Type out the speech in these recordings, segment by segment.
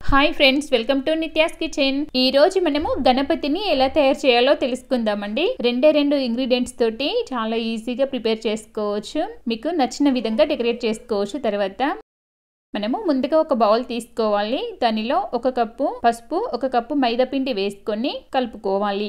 hi friends welcome to Nithya's kitchen ఈ రోజు మనము గణపతిని ఎలా తయారు చేయాలో తెలుసుకుందామండి రెండే రెండు ఇంగ్రీడియంట్స్ తోటి చాలా ఈజీగా ప్రిపేర్ చేసుకోవచ్చు మీకు నచ్చిన విధంగా డెకరేట్ చేసుకోవచ్చు తర్వాత మనము ముందుగా ఒక బౌల్ తీసుకోవాలి దానిలో ఒక కప్పు పసుపు ఒక కప్పు మైదా పిండి వేసుకొని కలుపుకోవాలి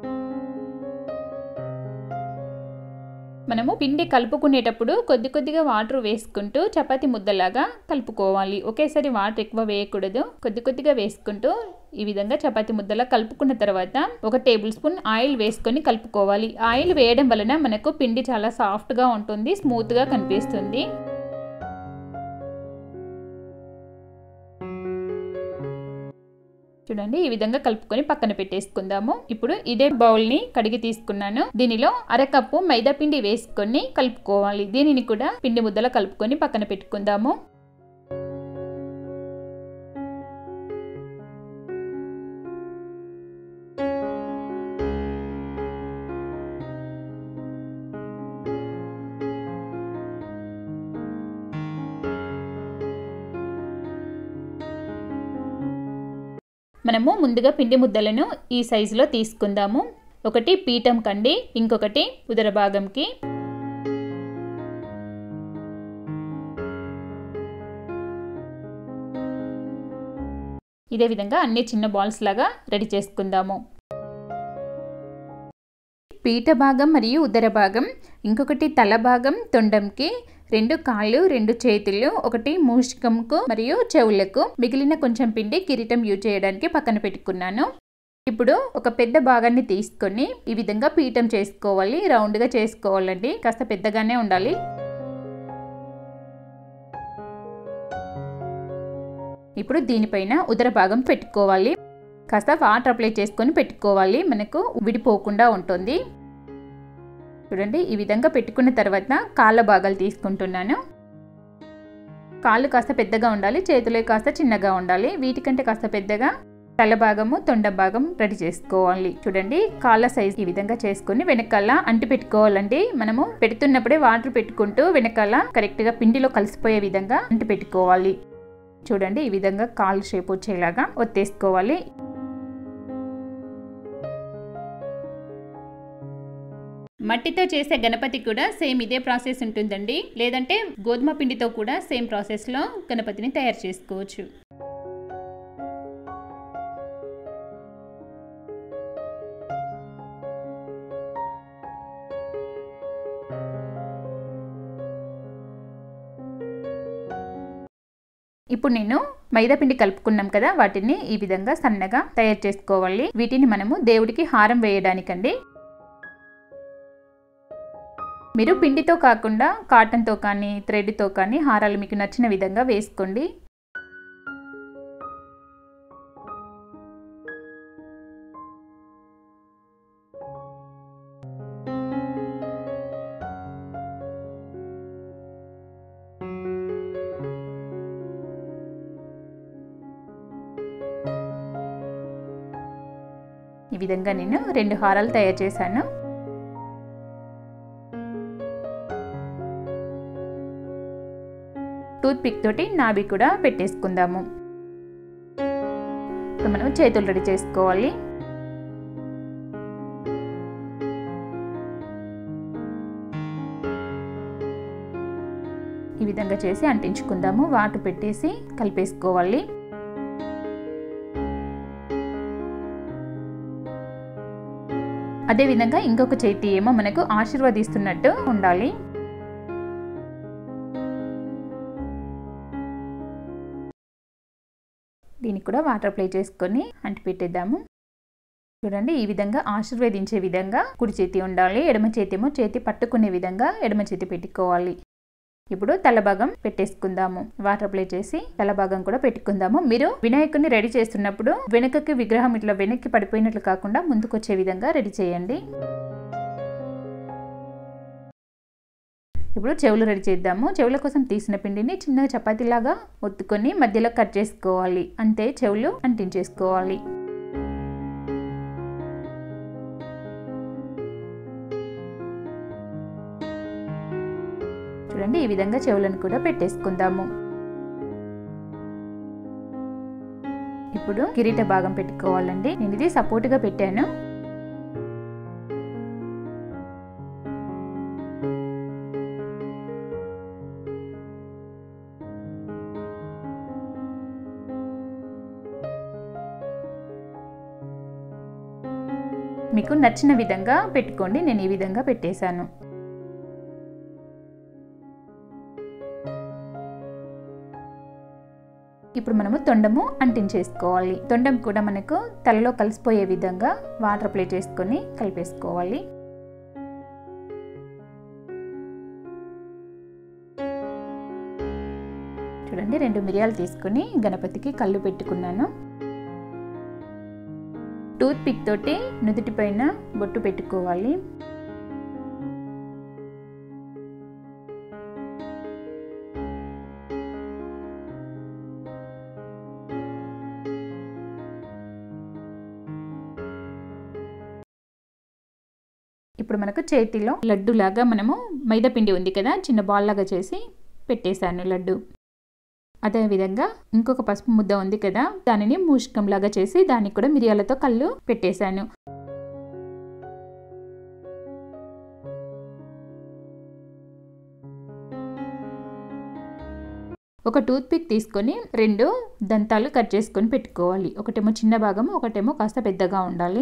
మనము పిండి కలుపుకునేటప్పుడు కొద్ది కొద్దిగా వాటర్ వేసుకుంటూ చపాతి ముద్దలాగా కలుపుకోవాలి ఒకేసారి వాటర్ ఎక్కువ వేయకూడదు కొద్ది కొద్దిగా వేసుకుంటూ ఈ విధంగా చపాతి ముద్దలా కలుపుకున్న తర్వాత ఒక టేబుల్ స్పూన్ ఆయిల్ వేసుకొని కలుపుకోవాలి ఆయిల్ వేయడం వలన మనకు పిండి చాలా సాఫ్ట్గా ఉంటుంది స్మూత్గా కనిపిస్తుంది చూడండి ఈ విధంగా కలుపుకొని పక్కన పెట్టేసుకుందాము ఇప్పుడు ఇదే బౌల్ ని కడిగి తీసుకున్నాను దీనిలో అరకప్పు మైదా పిండి వేసుకొని కలుపుకోవాలి దీనిని కూడా పిండి ముద్దల కలుపుకొని పక్కన పెట్టుకుందాము మనము ముందుగా పిండి ముద్దలను ఈ సైజులో తీసుకుందాము ఒకటి పీఠం కండి ఇంకొకటి ఉదర భాగంకి ఇదే విధంగా అన్ని చిన్న బాల్స్ లాగా రెడీ చేసుకుందాము పీఠ భాగం మరియు ఉదర భాగం ఇంకొకటి తల భాగం తొండంకి రెండు కాళ్ళు రెండు చేతులు ఒకటి మూషికంకు మరియు చెవులకు మిగిలిన కొంచెం పిండి కిరీటం యూజ్ చేయడానికి పక్కన పెట్టుకున్నాను ఇప్పుడు ఒక పెద్ద భాగాన్ని తీసుకొని ఈ విధంగా పీఠం చేసుకోవాలి రౌండ్గా చేసుకోవాలండి కాస్త పెద్దగానే ఉండాలి ఇప్పుడు దీనిపైన ఉదర భాగం పెట్టుకోవాలి కాస్త వాటర్ అప్లై చేసుకొని పెట్టుకోవాలి మనకు విడిపోకుండా ఉంటుంది చూడండి ఈ విధంగా పెట్టుకున్న తర్వాత కాళ్ళ భాగాలు తీసుకుంటున్నాను కాళ్ళు కాస్త పెద్దగా ఉండాలి చేతులు కాస్త చిన్నగా ఉండాలి వీటికంటే కాస్త పెద్దగా తల భాగము తొండ భాగం రెడీ చేసుకోవాలి చూడండి కాళ్ళ సైజ్ ఈ విధంగా చేసుకుని వెనకాల అంటి పెట్టుకోవాలండి మనము పెడుతున్నప్పుడే వాటర్ పెట్టుకుంటూ వెనకాల కరెక్ట్గా పిండిలో కలిసిపోయే విధంగా అంటి పెట్టుకోవాలి చూడండి ఈ విధంగా కాళ్ళు షేప్ వచ్చేలాగా ఒత్తేసుకోవాలి మట్టితో చేసే గణపతి కూడా సేమ్ ఇదే ప్రాసెస్ ఉంటుందండి లేదంటే గోధుమ పిండితో కూడా సేమ్ ప్రాసెస్లో గణపతిని తయారు చేసుకోవచ్చు ఇప్పుడు నేను మైదా పిండి కలుపుకున్నాం కదా వాటిని ఈ విధంగా సన్నగా తయారు చేసుకోవాలి వీటిని మనము దేవుడికి హారం వేయడానికండి మీరు పిండితో కాకుండా కాటన్తో కానీ థ్రెడ్తో కానీ హారాలు మీకు నచ్చిన విధంగా వేసుకోండి ఈ విధంగా నేను రెండు హారాలు తయారు చేశాను టూత్ పిక్ తోటి నావి కూడా పెట్టేసుకుందాము మనం చేతులు రెడీ చేసుకోవాలి ఈ విధంగా చేసి అంటించుకుందాము వాటర్ పెట్టేసి కలిపేసుకోవాలి అదేవిధంగా ఇంకొక చేతి ఏమో మనకు ఆశీర్వదిస్తున్నట్టు ఉండాలి దీనికి కూడా వాటర్ అప్లై చేసుకొని అంటి పెట్టేద్దాము చూడండి ఈ విధంగా ఆశీర్వదించే విధంగా కుడి చేతి ఉండాలి ఎడమ చేతేమో చేతి పట్టుకునే విధంగా ఎడమ చేతి పెట్టుకోవాలి ఇప్పుడు తలభాగం పెట్టేసుకుందాము వాటర్ అప్లై చేసి తలభాగం కూడా పెట్టుకుందాము మీరు వినాయకుడిని రెడీ చేస్తున్నప్పుడు వెనుకకి విగ్రహం ఇట్లా వెనక్కి పడిపోయినట్లు కాకుండా ముందుకు వచ్చే విధంగా రెడీ చేయండి ఇప్పుడు చెవులు రెడీ చేద్దాము చెవుల కోసం తీసిన పిండిని చిన్నగా చపాతీలాగా ఒత్తుకొని మధ్యలో కట్ చేసుకోవాలి అంతే చెవులు అంటించేసుకోవాలి చూడండి ఈ విధంగా చెవులను కూడా పెట్టేసుకుందాము ఇప్పుడు కిరీట భాగం పెట్టుకోవాలండి నేను ఇది సపోర్ట్గా పెట్టాను మీకు నచ్చిన విధంగా పెట్టుకోండి నేను ఈ విధంగా పెట్టేశాను ఇప్పుడు మనము తొండము అంటించేసుకోవాలి తొండం కూడా మనకు తలలో కలిసిపోయే విధంగా వాటర్ అప్లై చేసుకొని కలిపేసుకోవాలి చూడండి రెండు మిరియాలు తీసుకొని గణపతికి కళ్ళు పెట్టుకున్నాను టూత్ పిక్ తోటి నుదుటి పైన బొట్టు పెట్టుకోవాలి ఇప్పుడు మనకు చేతిలో లడ్డు లాగా మనము మైదా పిండి ఉంది కదా చిన్న బాల్ లాగా చేసి పెట్టేశాను లడ్డు అదేవిధంగా ఇంకొక పసుపు ముద్ద ఉంది కదా దానిని మూషికంలాగా చేసి దానికి కూడా మిరియాలతో కళ్ళు పెట్టేశాను ఒక టూత్ పిక్ తీసుకొని రెండు దంతాలు కట్ చేసుకొని పెట్టుకోవాలి ఒకటేమో చిన్న భాగం ఒకటేమో కాస్త పెద్దగా ఉండాలి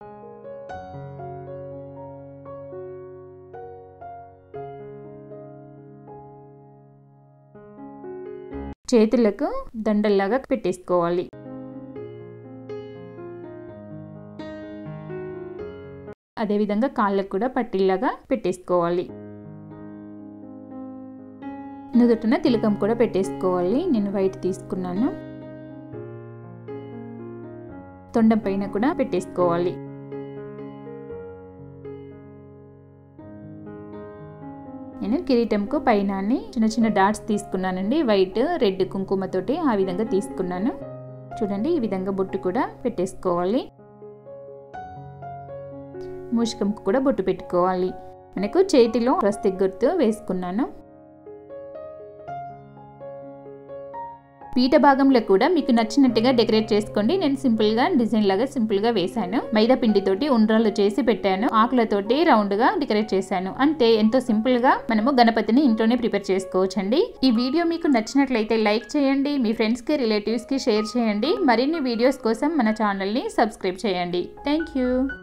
చేతులకు దండల్లాగా పెట్టేసుకోవాలి అదేవిధంగా కాళ్ళకు కూడా పట్టిల్లాగా పెట్టేసుకోవాలి నుదుటిన తిలకం కూడా పెట్టేసుకోవాలి నేను వైట్ తీసుకున్నాను తొండం పైన కూడా పెట్టేసుకోవాలి నేను కిరీటంకు పైన చిన్న చిన్న డాట్స్ తీసుకున్నానండి వైట్ రెడ్ కుంకుమతోటి ఆ విధంగా తీసుకున్నాను చూడండి ఈ విధంగా బొట్టు కూడా పెట్టేసుకోవాలి మూషికంకు కూడా బొట్టు పెట్టుకోవాలి మనకు చేతిలో ప్రస్తిక్ గుర్తు వేసుకున్నాను పీట భాగంలో కూడా మీకు నచ్చినట్టుగా డెకరేట్ చేసుకోండి నేను సింపుల్ గా డిజైన్ లాగా సింపుల్ గా వేశాను మైదా పిండితోటి ఉండ్రాలు చేసి పెట్టాను ఆకులతోటి రౌండ్ గా డెకరేట్ చేశాను అంతే ఎంతో సింపుల్ గా మనము గణపతిని ఇంట్లోనే ప్రిపేర్ చేసుకోవచ్చండి ఈ వీడియో మీకు నచ్చినట్లయితే లైక్ చేయండి మీ ఫ్రెండ్స్ కి రిలేటివ్స్ కి షేర్ చేయండి మరిన్ని వీడియోస్ కోసం మన ఛానల్ ని సబ్స్క్రైబ్ చేయండి థ్యాంక్ యూ